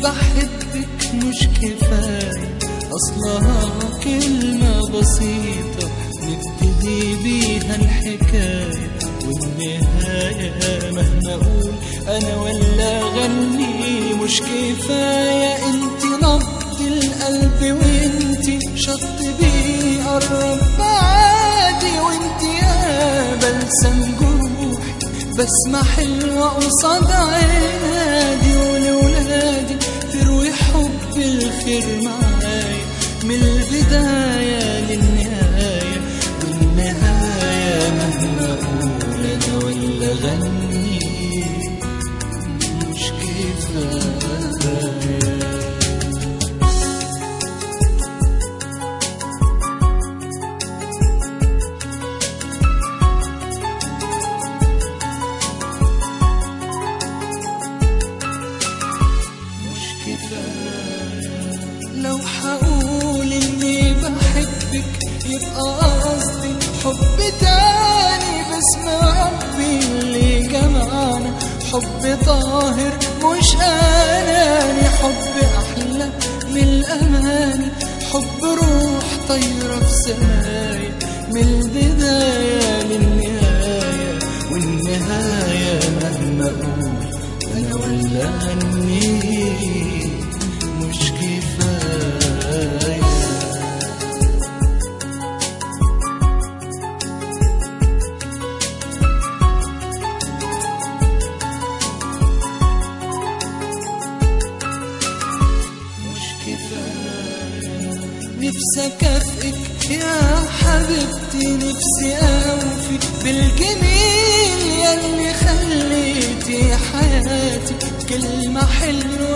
بحبك مش كفاية أصلها كلمة بسيطة نبتدي بيها الحكاية والنهاية مهما أقول أنا ولا أغني مش كفاية انت نبض القلب وانت شط بيقرب بعادي وانت يا بلسم جروحي بسمة حلوة قصاد عينادي ولولادي تروي حب الخير معايا من البداية للنهاية والنهاية مهما أقول أنا ولا أغني مش كفاية مش كفاية لو حقول اني بحبك يبقى قصدي حب تاني باسم ربي اللي جمعنا حب طاهر مش اناني حب احلى من الاماني حب روح طايره في سمايا من البدايه للنهايه والنهايه مهما اقول انا ولا اني مش كفايه مش كفاية نفسي أكافئك يا حبيبتي نفسي أوفي بالجميل ياللي خليتي حياتي كلمة حلوة